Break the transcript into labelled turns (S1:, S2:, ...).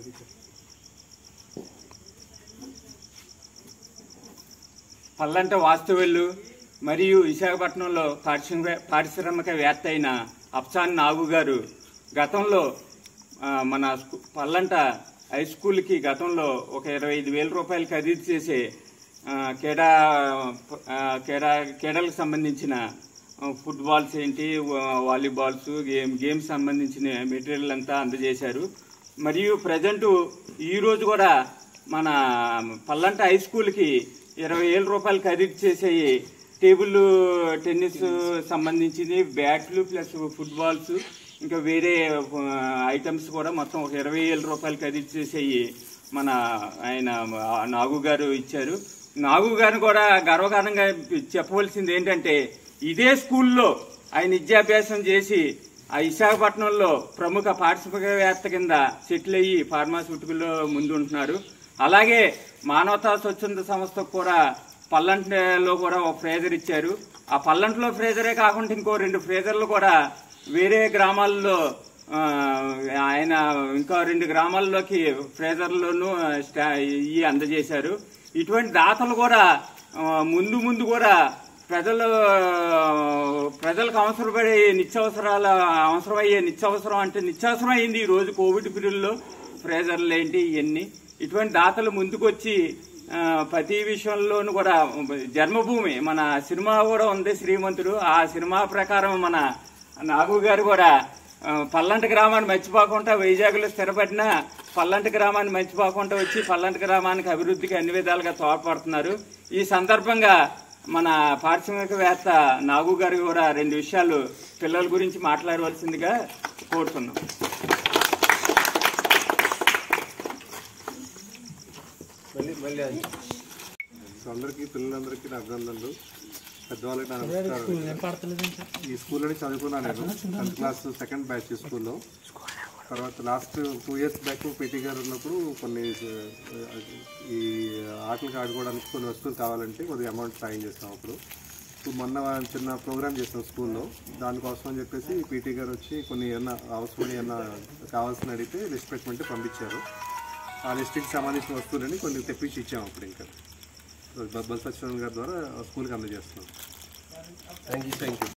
S1: పల్లంట వాస్తవులు మరియు విశాఖపట్నంలో పారిశ్రామిక పారిశ్రామికవేత్త అయిన అఫ్సాన్ నాగు గారు గతంలో ఆ, మన స్కూ- పల్లంట హై స్కూల్కి గతంలో ఒక ఇరవై ఐదు వేల రూపాయలు ఖరీదు చేసే ఆ, క్రీడా ఆ, క్రీడా క్రీడలకు సంబంధించిన ఆ, ఫుట్బాల్స్ ఏంటి వా- వాలీబాల్స్ గేమ్ గేమ్స్ సంబంధించిన మెటీరియల్ అంతా అందజేశారు మరియు ప్రజెంట్ ఈ రోజు కూడా మన పల్లంట హై స్కూల్కి ఇరవై వేల రూపాయలు ఖరీదు చేసే టేబుల్ టెన్నిస్ సంబంధించింది బ్యాట్లు ప్లస్ ఫుట్బాల్స్ ఇంకా వేరే ఆ, ఐటమ్స్ కూడా మొత్తం ఒక ఇరవై వేల రూపాయలు ఖరీదు చేసేవి మన ఆయన ఆ, నాగు గారు ఇచ్చారు నాగు గారిని కూడా గర్వకారణంగా చెప్పవలసింది ఏంటంటే ఇదే స్కూల్లో ఆయన విద్యాభ్యాసం చేసి ఆ విశాఖపట్నంలో ప్రముఖ పారిశ్రామికవేత్త కింద సెటిల్ అయ్యి ఫార్మాస్యూటికల్లో ముందు ఉంటున్నారు అలాగే మానవతా స్వచ్ఛంద సంస్థకు కూడా పల్లంట్లో కూడా ఒక ఫ్రేజర్ ఇచ్చారు ఆ పల్లంట్లో ఫ్రేజరే కాకుండా ఇంకో రెండు ఫ్రేజర్లు కూడా వేరే గ్రామాల్లో ఆ, ఆయన ఇంకా రెండు గ్రామాల్లోకి ఫ్రేజర్లోనూ స్టా ఇవి అందజేశారు ఇటువంటి దాతలు కూడా ఆ, ముందు ముందు కూడా ప్రజలు ప్రజలకు అవసరపడే నిత్యావసరాల అవసరమయ్యే నిత్యావసరం అంటే నిత్యావసరం అయింది ఈ రోజు కోవిడ్ పీరియడ్లో ఫ్రేజర్లు ఏంటి ఇవన్నీ ఇటువంటి దాతలు ముందుకొచ్చి ఆ, ప్రతి విషయంలోనూ కూడా జన్మభూమి మన సినిమా కూడా ఉంది శ్రీమంతుడు ఆ సినిమా ప్రకారం మన నాగు గారు కూడా ఆ, పల్లంటి గ్రామాన్ని మర్చిపోకుండా వైజాగ్లో స్థిరపడిన పల్లంటి గ్రామాన్ని మర్చిపోకుండా వచ్చి పల్లంటి గ్రామానికి అభివృద్ధికి అన్ని విధాలుగా తోడ్పడుతున్నారు ఈ సందర్భంగా మన పారిశ్రామికవేత్త నాగు గారు కూడా రెండు విషయాలు పిల్లల గురించి మాట్లాడవలసిందిగా కోరుతున్నాం
S2: సో అందరికీ పిల్లలందరికీ నా అభినందనలు పెద్దవాళ్ళకి నా నమస్కారం ఈ స్కూల్లోనే చదువుకున్నాను నేను టెన్త్ క్లాస్ సెకండ్ బ్యాచ్ ఈ స్కూల్లో తర్వాత last two years back PT గారు ఉన్నప్పుడు కొన్ని ఆ, ఈ ఆటలకు ఆడుకోవడానికి కొన్ని వస్తువులు కావాలంటే కొద్దిగా అమౌంట్ సాయం చేస్తాం అప్పుడు ఇప్పుడు మొన్న చిన్న ప్రోగ్రామ్ చేసాం స్కూల్లో దానికోసం అని చెప్పేసి పీటీ గారు వచ్చి కొన్ని ఏమన్నా అవసరం ఏమన్నా కావాల్సిన అడిగితే లిస్ట్ పెట్టమంటే పంపించారు ఆ లిస్ట్కి సంబంధించిన వస్తువులని కొన్ని తెప్పించి ఇచ్చాము అప్పుడు ఇంకా బల్ సత్యనారాయణ గారి ద్వారా స్కూల్కి అందజేస్తున్నాం థ్యాంక్ యూ థ్యాంక్ యూ